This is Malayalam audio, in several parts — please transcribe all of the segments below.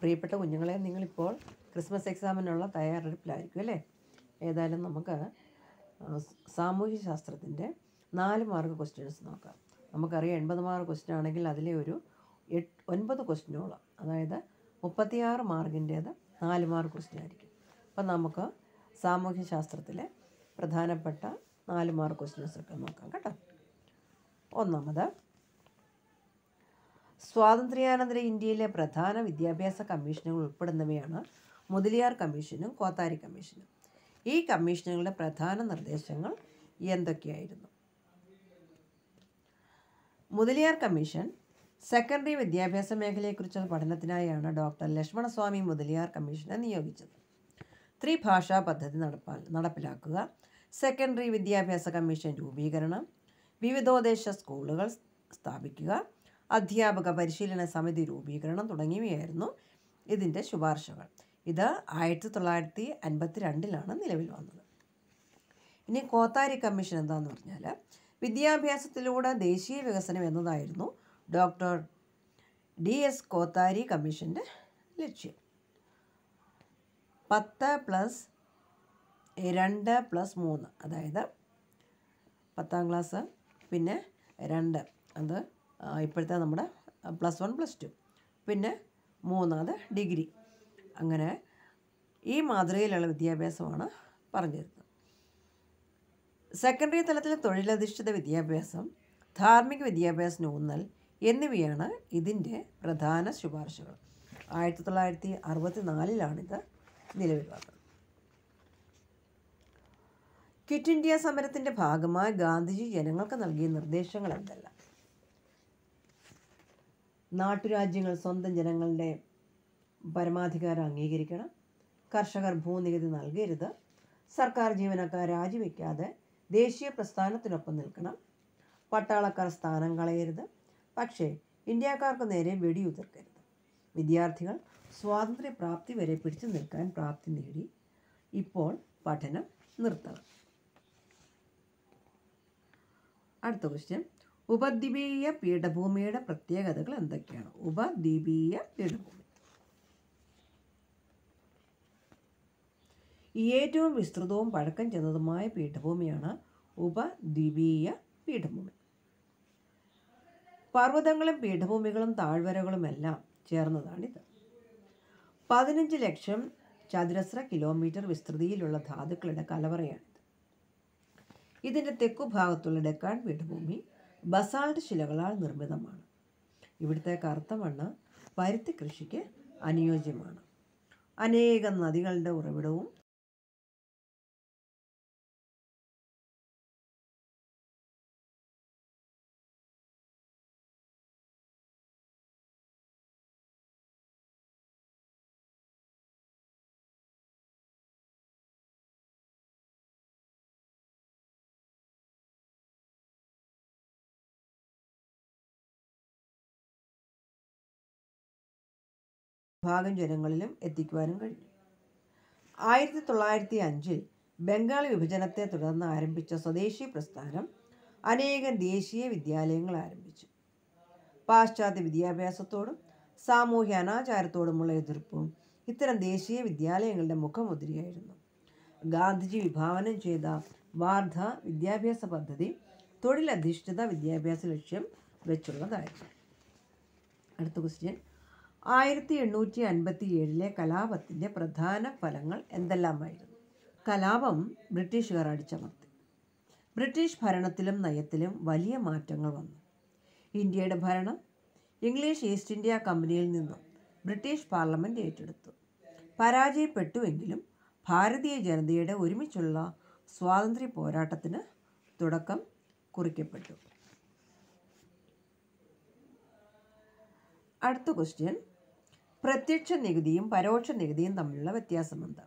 പ്രിയപ്പെട്ട കുഞ്ഞുങ്ങളെ നിങ്ങളിപ്പോൾ ക്രിസ്മസ് എക്സാമിനുള്ള തയ്യാറെടുപ്പിലായിരിക്കും അല്ലേ ഏതായാലും നമുക്ക് ആ, സ് സാമൂഹ്യ ശാസ്ത്രത്തിൻ്റെ നാല് മാർക്ക് ക്വസ്റ്റ്യൻസ് നോക്കാം നമുക്കറിയാം എൺപത് മാർക്ക് ക്വസ്റ്റ്യൻ ആണെങ്കിൽ അതിലെ ഒരു എട്ട് ഒൻപത് ക്വസ്റ്റ്യനോളം അതായത് മുപ്പത്തിയാറ് മാർക്കിൻ്റേത് നാല് മാർക്ക് ക്വസ്റ്റ്യൻ ആയിരിക്കും അപ്പം നമുക്ക് സാമൂഹ്യ ശാസ്ത്രത്തിലെ പ്രധാനപ്പെട്ട നാല് മാർക്ക് ക്വസ്റ്റ്യൻസ് ഒക്കെ നോക്കാം കേട്ടോ ഒന്നാമത് സ്വാതന്ത്ര്യാനന്തര ഇന്ത്യയിലെ പ്രധാന വിദ്യാഭ്യാസ കമ്മീഷനുകൾ ഉൾപ്പെടുന്നവയാണ് മുതലിയാർ കമ്മീഷനും കോത്താരി കമ്മീഷനും ഈ കമ്മീഷനുകളുടെ പ്രധാന നിർദ്ദേശങ്ങൾ എന്തൊക്കെയായിരുന്നു മുതലിയാർ കമ്മീഷൻ സെക്കൻഡറി വിദ്യാഭ്യാസ മേഖലയെക്കുറിച്ചുള്ള പഠനത്തിനായാണ് ഡോക്ടർ ലക്ഷ്മണസ്വാമി മുതലിയാർ കമ്മീഷനെ നിയോഗിച്ചത് ത്രിഭാഷാ പദ്ധതി നടപ്പാ നടപ്പിലാക്കുക സെക്കൻഡറി വിദ്യാഭ്യാസ കമ്മീഷൻ രൂപീകരണം വിവിധോദ്ദേശ സ്കൂളുകൾ സ്ഥാപിക്കുക അധ്യാപക പരിശീലന സമിതി രൂപീകരണം തുടങ്ങിയവയായിരുന്നു ഇതിൻ്റെ ശുപാർശകൾ ഇത് ആയിരത്തി തൊള്ളായിരത്തി അൻപത്തി രണ്ടിലാണ് നിലവിൽ വന്നത് ഇനി കോത്താരി കമ്മീഷൻ എന്താന്ന് പറഞ്ഞാൽ വിദ്യാഭ്യാസത്തിലൂടെ ദേശീയ വികസനം എന്നതായിരുന്നു ഡോക്ടർ ഡി എസ് കോത്താരി കമ്മീഷൻ്റെ ലക്ഷ്യം പത്ത് പ്ലസ് രണ്ട് പ്ലസ് മൂന്ന് അതായത് പത്താം ക്ലാസ് പിന്നെ രണ്ട് അത് ആ, ഇപ്പോഴത്തെ നമ്മുടെ പ്ലസ് വൺ പ്ലസ് ടു പിന്നെ മൂന്ന് അത് ഡിഗ്രി അങ്ങനെ ഈ മാതൃകയിലുള്ള വിദ്യാഭ്യാസമാണ് പറഞ്ഞു തരുന്നത് സെക്കൻഡറി തലത്തിൽ തൊഴിലധിഷ്ഠിത വിദ്യാഭ്യാസം ധാർമ്മിക വിദ്യാഭ്യാസത്തിന് ഊന്നൽ എന്നിവയാണ് ഇതിൻ്റെ പ്രധാന ശുപാർശകൾ ആയിരത്തി തൊള്ളായിരത്തി അറുപത്തി നാലിലാണിത് നിലവിൽ വന്നത് ക്വിറ്റ് ഇന്ത്യ സമരത്തിൻ്റെ ഭാഗമായി ഗാന്ധിജി ജനങ്ങൾക്ക് നൽകിയ നിർദ്ദേശങ്ങൾ എന്തെല്ലാം നാട്ടുരാജ്യങ്ങൾ സ്വന്തം ജനങ്ങളുടെ പരമാധികാരം അംഗീകരിക്കണം കർഷകർ ഭൂനികുതി നൽകരുത് സർക്കാർ ജീവനക്കാർ രാജിവെക്കാതെ ദേശീയ പ്രസ്ഥാനത്തിനൊപ്പം നിൽക്കണം പട്ടാളക്കാർ സ്ഥാനം കളയരുത് പക്ഷേ ഇന്ത്യക്കാർക്ക് നേരെ വെടിയുതിർക്കരുത് വിദ്യാർത്ഥികൾ സ്വാതന്ത്ര്യപ്രാപ്തി വരെ പിടിച്ചു നിൽക്കാൻ പ്രാപ്തി നേടി ഇപ്പോൾ പഠനം നിർത്തണം അടുത്ത ക്വസ്റ്റ്യൻ ഉപദ്വീപീയ പീഠഭൂമിയുടെ പ്രത്യേകതകൾ എന്തൊക്കെയാണ് ഉപദ്വീപീയ പീഠഭൂമി ഈ ഏറ്റവും വിസ്തൃതവും പഴക്കം ചെന്നതുമായ പീഠഭൂമിയാണ് ഉപദ്വീപീയ പീഠഭൂമി പർവ്വതങ്ങളും പീഠഭൂമികളും താഴ്വരകളും എല്ലാം ചേർന്നതാണിത് പതിനഞ്ച് ലക്ഷം ചതുരശ്ര കിലോമീറ്റർ വിസ്തൃതിയിലുള്ള ധാതുക്കളുടെ കലവറയാണിത് ഇതിൻ്റെ തെക്കുഭാഗത്തുള്ള ഡെക്കാൻ പീഠഭൂമി ബസാൾട്ട് ശിലകളാൽ നിർമ്മിതമാണ് ഇവിടുത്തെ കറുത്ത മണ്ണ് പരുത്തി കൃഷിക്ക് അനുയോജ്യമാണ് അനേകം നദികളുടെ ഉറവിടവും ഭാഗം ജനങ്ങളിലും എത്തിക്കുവാനും കഴിഞ്ഞു ആയിരത്തി തൊള്ളായിരത്തി അഞ്ചിൽ ബംഗാൾ വിഭജനത്തെ തുടർന്ന് ആരംഭിച്ച സ്വദേശി പ്രസ്ഥാനം അനേകം ദേശീയ വിദ്യാലയങ്ങൾ ആരംഭിച്ചു പാശ്ചാത്യ വിദ്യാഭ്യാസത്തോടും സാമൂഹ്യ അനാചാരത്തോടുമുള്ള എതിർപ്പും ഇത്തരം ദേശീയ വിദ്യാലയങ്ങളുടെ മുഖമുദ്രയായിരുന്നു ഗാന്ധിജി വിഭാവനം ചെയ്ത വാർധ വിദ്യാഭ്യാസ പദ്ധതി തൊഴിലധിഷ്ഠിത വിദ്യാഭ്യാസ ലക്ഷ്യം വെച്ചുള്ളതായിരുന്നു അടുത്ത ക്വസ്റ്റ്യൻ ആയിരത്തി എണ്ണൂറ്റി അൻപത്തി ഏഴിലെ കലാപത്തിൻ്റെ പ്രധാന ഫലങ്ങൾ എന്തെല്ലാമായിരുന്നു കലാപം ബ്രിട്ടീഷുകാർ അടിച്ചമർത്തി ബ്രിട്ടീഷ് ഭരണത്തിലും നയത്തിലും വലിയ മാറ്റങ്ങൾ വന്നു ഇന്ത്യയുടെ ഭരണം ഇംഗ്ലീഷ് ഈസ്റ്റ് ഇന്ത്യ കമ്പനിയിൽ നിന്നും ബ്രിട്ടീഷ് പാർലമെൻറ്റ് ഏറ്റെടുത്തു പരാജയപ്പെട്ടുവെങ്കിലും ഭാരതീയ ജനതയുടെ ഒരുമിച്ചുള്ള സ്വാതന്ത്ര്യ പോരാട്ടത്തിന് തുടക്കം കുറിക്കപ്പെട്ടു അടുത്ത ക്വസ്റ്റ്യൻ പ്രത്യക്ഷ നികുതിയും പരോക്ഷ നികുതിയും തമ്മിലുള്ള വ്യത്യാസം എന്താ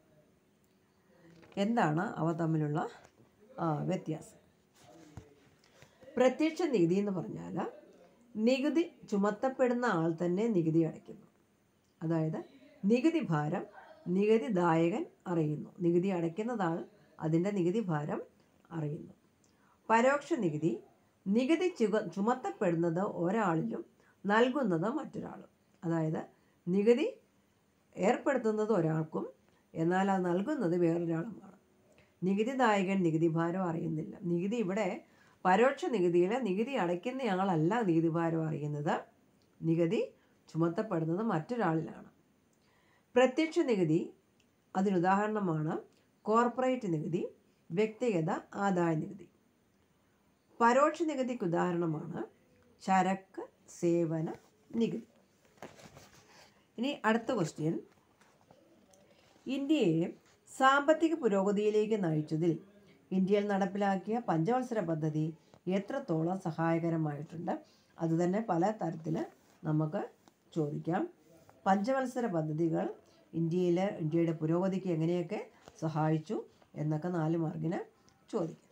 എന്താണ് അവ തമ്മിലുള്ള ആ, വ്യത്യാസം പ്രത്യക്ഷ നികുതി എന്ന് പറഞ്ഞാൽ നികുതി ചുമത്തപ്പെടുന്ന ആൾ തന്നെ നികുതി അടയ്ക്കുന്നു അതായത് നികുതി ഭാരം നികുതിദായകൻ അറിയുന്നു നികുതി അടയ്ക്കുന്നതാൾ അതിൻ്റെ നികുതി ഭാരം അറിയുന്നു പരോക്ഷ നികുതി നികുതി ചുക ചുമത്തപ്പെടുന്നത് ഒരാളിലും നൽകുന്നത് മറ്റൊരാളും അതായത് നികുതി ഏർപ്പെടുത്തുന്നത് ഒരാൾക്കും എന്നാൽ അത് നൽകുന്നത് വേറൊരാളുമാണ് നികുതിദായകൻ നികുതി ഭാരം അറിയുന്നില്ല നികുതി ഇവിടെ പരോക്ഷ നികുതിയിൽ നികുതി അടയ്ക്കുന്നയാളല്ല നികുതി ഭാരം അറിയുന്നത് നികുതി ചുമത്തപ്പെടുന്നത് മറ്റൊരാളിലാണ് പ്രത്യക്ഷ നികുതി അതിനുദാഹരണമാണ് കോർപ്പറേറ്റ് നികുതി വ്യക്തിഗത ആദായ നികുതി പരോക്ഷ നികുതിക്ക് ഉദാഹരണമാണ് ചരക്ക് സേവന നികുതി ഇനി അടുത്ത ക്വസ്റ്റ്യൻ ഇന്ത്യയെ സാമ്പത്തിക പുരോഗതിയിലേക്ക് നയിച്ചതിൽ ഇന്ത്യയിൽ നടപ്പിലാക്കിയ പഞ്ചവത്സര പദ്ധതി എത്രത്തോളം സഹായകരമായിട്ടുണ്ട് അതുതന്നെ പല തരത്തിൽ നമുക്ക് ചോദിക്കാം പഞ്ചവത്സര പദ്ധതികൾ ഇന്ത്യയിൽ ഇന്ത്യയുടെ പുരോഗതിക്ക് എങ്ങനെയൊക്കെ സഹായിച്ചു എന്നൊക്കെ നാല് മാർക്കിന് ചോദിക്കാം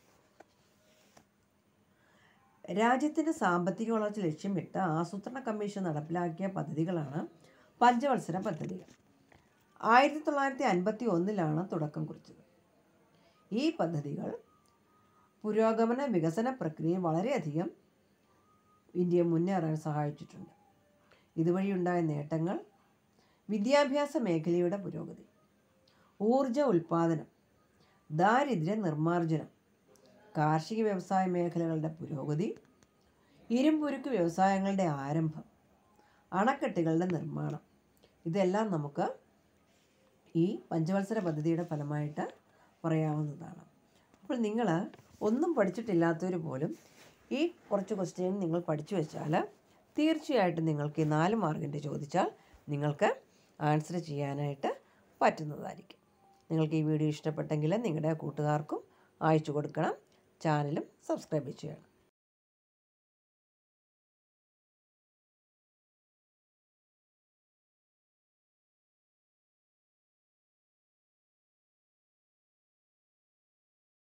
രാജ്യത്തിൻ്റെ സാമ്പത്തിക വളർച്ച ലക്ഷ്യമിട്ട് ആസൂത്രണ കമ്മീഷൻ നടപ്പിലാക്കിയ പദ്ധതികളാണ് പഞ്ചവത്സര പദ്ധതികൾ ആയിരത്തി തൊള്ളായിരത്തി അൻപത്തി ഒന്നിലാണ് തുടക്കം കുറിച്ചത് ഈ പദ്ധതികൾ പുരോഗമന വികസന പ്രക്രിയയെ വളരെയധികം ഇന്ത്യയെ മുന്നേറാൻ സഹായിച്ചിട്ടുണ്ട് ഇതുവഴിയുണ്ടായ നേട്ടങ്ങൾ വിദ്യാഭ്യാസ മേഖലയുടെ പുരോഗതി ഊർജ ഉൽപ്പാദനം ദാരിദ്ര്യ നിർമ്മാർജ്ജനം കാർഷിക വ്യവസായ മേഖലകളുടെ പുരോഗതി ഇരുമ്പുരുക്ക് വ്യവസായങ്ങളുടെ ആരംഭം അണക്കെട്ടുകളുടെ നിർമ്മാണം ഇതെല്ലാം നമുക്ക് ഈ പഞ്ചവത്സര പദ്ധതിയുടെ ഫലമായിട്ട് പറയാവുന്നതാണ് അപ്പോൾ നിങ്ങൾ ഒന്നും പഠിച്ചിട്ടില്ലാത്തവർ പോലും ഈ കുറച്ച് ക്വസ്റ്റ്യൻ നിങ്ങൾ പഠിച്ചു വെച്ചാൽ തീർച്ചയായിട്ടും നിങ്ങൾക്ക് ഈ നാല് മാർക്കിൻ്റെ ചോദിച്ചാൽ നിങ്ങൾക്ക് ആൻസർ ചെയ്യാനായിട്ട് പറ്റുന്നതായിരിക്കും നിങ്ങൾക്ക് ഈ വീഡിയോ ഇഷ്ടപ്പെട്ടെങ്കിൽ നിങ്ങളുടെ കൂട്ടുകാർക്കും അയച്ചു കൊടുക്കണം ചാനലും സബ്സ്ക്രൈബ് ചെയ്യണം